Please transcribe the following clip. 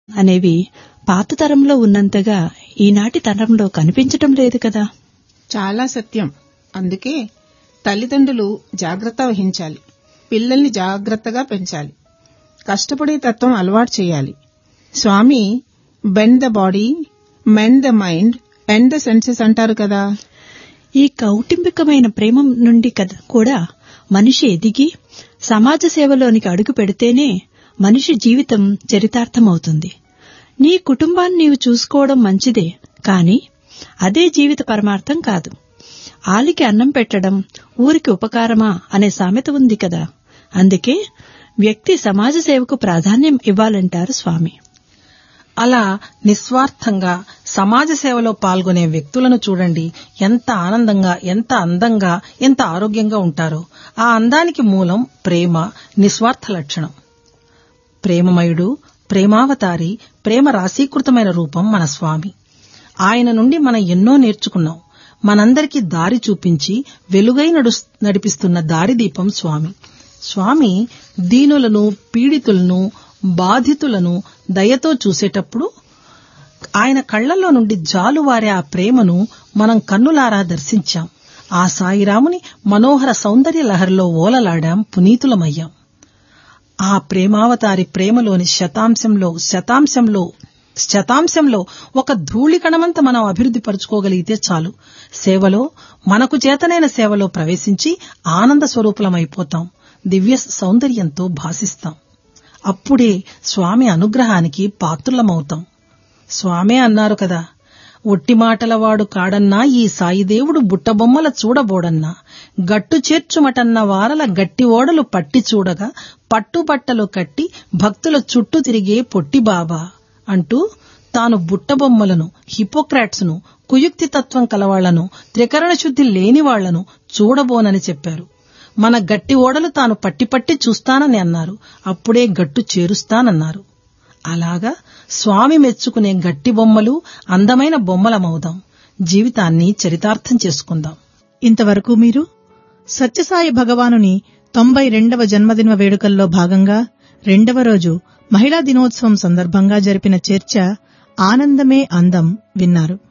అనేవి పాత తరంలో ఉన్నంతగా ఈనాటి తరంలో కనిపించటం లేదు కదా చాలా సత్యం అందుకే తల్లిదండ్రులు జాగ్రత్త వహించాలి పిల్లల్ని జాగ్రత్తగా పెంచాలి కష్టపడే తత్వం అలవాటు చేయాలి Swami bend the body mend the mind end the senses అంటారు కదా ఈ కౌటుంబికమైన ప్రేమ నుండి కదా కూడా మనిషి ఎదిగి సమాజ సేవలోనికి అడుగు పెడితేనే మనిషి జీవితం చరితార్థమవుతుంది నీ కుటుంబాన్ని నీవు చూసుకోవడం మంచిదే కాని అదే జీవిత పరమార్థం కాదు ఆలికి అన్నం పెట్టడం ఊరికి ఉపకారమా అనే సామెత ఉంది కదా అందుకే వ్యక్తి సమాజ సేవకు ప్రాధాన్యం ఇవ్వాలంటారు స్వామి అలా నిస్వార్థంగా సమాజ సేవలో పాల్గొనే వ్యక్తులను చూడండి ఎంత ఆనందంగా ఎంత అందంగా ఎంత ఆరోగ్యంగా ఉంటారో ఆ అందానికి మూలం ప్రేమ నిస్వార్థ లక్షణం ప్రేమమయుడు ప్రేమావతారి ప్రేమ రాశీకృతమైన రూపం మన స్వామి ఆయన నుండి మనం ఎన్నో నేర్చుకున్నాం మనందరికీ దారి చూపించి వెలుగై నడు నడిపిస్తున్న దారిదీపం స్వామి స్వామి దీనులను పీడితులను బాధితులను దయతో చూసేటప్పుడు ఆయన కళ్లలో నుండి జాలువారే ఆ ప్రేమను మనం కన్నులారా దర్శించాం ఆ సాయిరాముని మనోహర సౌందర్య లహరిలో ఓలలాడాం పునీతులమయ్యాం ఆ ప్రేమావతారి ప్రేమలోని శతాంశంలో శతాంశంలో శతాంశంలో ఒక ధూళికణమంత మనం అభివృద్ధి పరుచుకోగలిగితే చాలు సేవలో మనకు చేతనైన సేవలో ప్రవేశించి ఆనంద స్వరూపులమైపోతాం దివ్య సౌందర్యంతో భాసిస్తాం అప్పుడే స్వామి అనుగ్రహానికి పాత్రులమవుతాం స్వామే అన్నారు కదా ఒట్టి మాటలవాడు కాడన్నా ఈ సాయిదేవుడు బుట్టబొమ్మల చూడబోడన్నా గట్టు చేర్చుమటన్న వారల గట్టి ఓడలు పట్టి చూడగా పట్టుబట్టలు కట్టి భక్తుల చుట్టూ తిరిగే పొట్టి బాబా అంటూ తాను బుట్టబొమ్మలను హిపోక్రాట్స్ ను కుయుక్తి తత్వం కలవాళ్లను త్రికరణ శుద్ధి లేని వాళ్లను చూడబోనని చెప్పారు మన గట్టి ఓడలు తాను పట్టి పట్టి చూస్తానని అన్నారు అప్పుడే గట్టు చేరుస్తానన్నారు అలాగా స్వామి మెచ్చుకునే గట్టి బొమ్మలు అందమైన బొమ్మలమవుదాం జీవితాన్ని చరితార్థం చేసుకుందాం ఇంతవరకు మీరు సత్యసాయి భగవానుని తొంభై రెండవ జన్మదిన వేడుకల్లో భాగంగా రెండవ రోజు మహిళా దినోత్సవం సందర్భంగా జరిపిన చర్చ ఆనందమే అందం విన్నారు